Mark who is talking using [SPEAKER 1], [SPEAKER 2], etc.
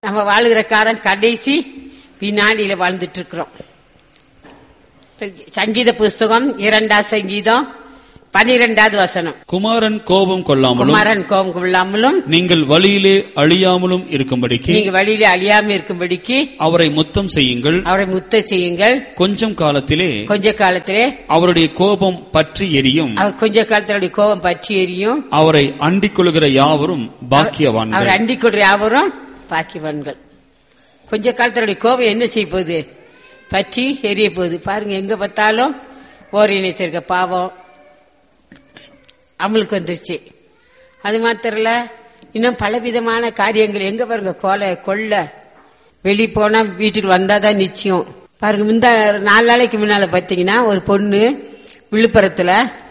[SPEAKER 1] நம்ம வாழுகிற காலம் கடைசி வினாடியில வாழ்ந்துட்டு இருக்கிறோம் சங்கீத புஸ்தகம் இரண்டாம் சங்கீதம் பனிரெண்டாவது வசனம்
[SPEAKER 2] குமாரன் கோபம் கொள்ளாமலும்
[SPEAKER 1] குமாரன் கோபம் கொள்ளாமலும்
[SPEAKER 2] நீங்கள் வழியிலே அழியாமலும் இருக்கும்படிக்கு
[SPEAKER 1] நீங்க வழியில அழியாம இருக்கும்படிக்கு
[SPEAKER 2] அவரை முத்தம் செய்யுங்கள்
[SPEAKER 1] அவரை முத்த செய்யுங்கள்
[SPEAKER 2] கொஞ்சம் காலத்திலே
[SPEAKER 1] கொஞ்ச காலத்திலே
[SPEAKER 2] அவருடைய கோபம் பற்றி எரியும்
[SPEAKER 1] அவர் கொஞ்ச காலத்தினுடைய கோபம் பற்றி எரியும்
[SPEAKER 2] அவரை அண்டிக் கொள்கிற யாவரும் பாக்கியவான்கள்
[SPEAKER 1] அவர் அண்டிக் கொள்ற யாவரும் பாக்கியவான்கள் கொஞ்ச காலத்தினுடைய கோபம் என்ன செய்ய போகுது பற்றி எரிய போகுது பாருங்க எங்க பார்த்தாலும் ஓர் இணைத்திருக்க பாவம் அமலுக்கு வந்துருச்சு அது மாத்திரம் இல்ல இன்னும் பலவிதமான காரியங்கள் எங்க பாருங்க கொலை கொள்ள வெளி போனா வீட்டுக்கு வந்தாதான் நிச்சயம் பாருங்க இந்த நாலு நாளைக்கு முன்னால பாத்தீங்கன்னா ஒரு பொண்ணு விழுப்புரத்துல